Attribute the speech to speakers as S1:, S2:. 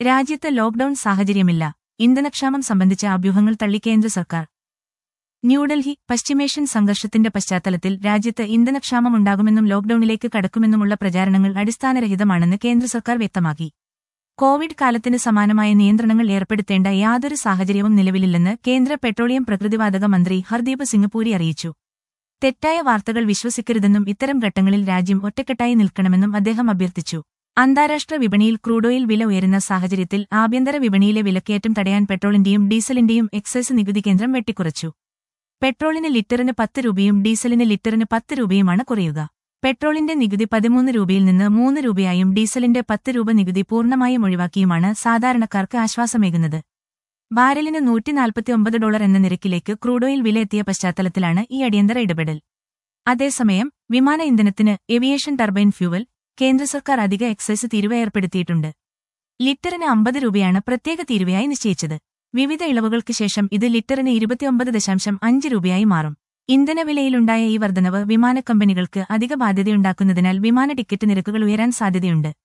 S1: രാജ്യത്ത് ലോക്ഡൌൺ സാഹചര്യമില്ല ഇന്ധനക്ഷാമം സംബന്ധിച്ച അഭ്യൂഹങ്ങൾ തള്ളി കേന്ദ്ര സർക്കാർ ന്യൂഡൽഹി പശ്ചിമേഷ്യൻ സംഘർഷത്തിന്റെ പശ്ചാത്തലത്തിൽ രാജ്യത്ത് ഇന്ധനക്ഷാമം ഉണ്ടാകുമെന്നും ലോക്ഡൌണിലേക്ക് കടക്കുമെന്നുമുള്ള പ്രചാരണങ്ങൾ അടിസ്ഥാനരഹിതമാണെന്ന് കേന്ദ്ര സർക്കാർ വ്യക്തമാക്കി കോവിഡ് കാലത്തിന് സമാനമായ നിയന്ത്രണങ്ങൾ ഏർപ്പെടുത്തേണ്ട യാതൊരു സാഹചര്യവും നിലവിലില്ലെന്ന് കേന്ദ്ര പെട്രോളിയം പ്രകൃതിവാതക മന്ത്രി ഹർദീപ് സിംഗ് പൂരി അറിയിച്ചു തെറ്റായ വാർത്തകൾ വിശ്വസിക്കരുതെന്നും ഇത്തരം ഘട്ടങ്ങളിൽ രാജ്യം ഒറ്റക്കെട്ടായി നിൽക്കണമെന്നും അദ്ദേഹം അഭ്യർത്ഥിച്ചു അന്താരാഷ്ട്ര വിപണിയിൽ ക്രൂഡോയിൽ വില ഉയരുന്ന സാഹചര്യത്തിൽ ആഭ്യന്തര വിപണിയിലെ വിലക്കയറ്റം തടയാൻ പെട്രോളിന്റെയും ഡീസലിന്റെയും എക്സൈസ് നികുതി കേന്ദ്രം വെട്ടിക്കുറച്ചു പെട്രോളിന് ലിറ്ററിന് പത്ത് രൂപയും ഡീസലിന് ലിറ്ററിന് പത്ത് രൂപയുമാണ് കുറയുക പെട്രോളിന്റെ നികുതി പതിമൂന്ന് രൂപയിൽ നിന്ന് മൂന്ന് രൂപയായും ഡീസലിന്റെ പത്ത് രൂപ നികുതി പൂർണ്ണമായും ഒഴിവാക്കിയുമാണ് സാധാരണക്കാർക്ക് ആശ്വാസമേകുന്നത് ബാരലിന് നൂറ്റി നാൽപ്പത്തിയൊമ്പത് ഡോളർ എന്ന നിരക്കിലേക്ക് ക്രൂഡോയിൽ വിലയെത്തിയ പശ്ചാത്തലത്തിലാണ് ഈ അടിയന്തര ഇടപെടൽ അതേസമയം വിമാന ഇന്ധനത്തിന് ഏവിയേഷൻ ടർബൈൻ ഫ്യൂവൽ കേന്ദ്ര സർക്കാർ അധിക എക്സൈസ് തീരുവ ഏർപ്പെടുത്തിയിട്ടുണ്ട് ലിറ്ററിന് അമ്പത് രൂപയാണ് പ്രത്യേക തീരുവയായി നിശ്ചയിച്ചത് വിവിധ ഇളവുകൾക്ക് ശേഷം ഇത് ലിറ്ററിന് ഇരുപത്തിയൊമ്പത് ദശാംശം അഞ്ച് രൂപയായി മാറും ഇന്ധനവിലയിലുണ്ടായ ഈ വർധനവ് വിമാന കമ്പനികൾക്ക് അധിക ബാധ്യതയുണ്ടാക്കുന്നതിനാൽ വിമാന ടിക്കറ്റ് നിരക്കുകൾ ഉയരാൻ സാധ്യതയുണ്ട്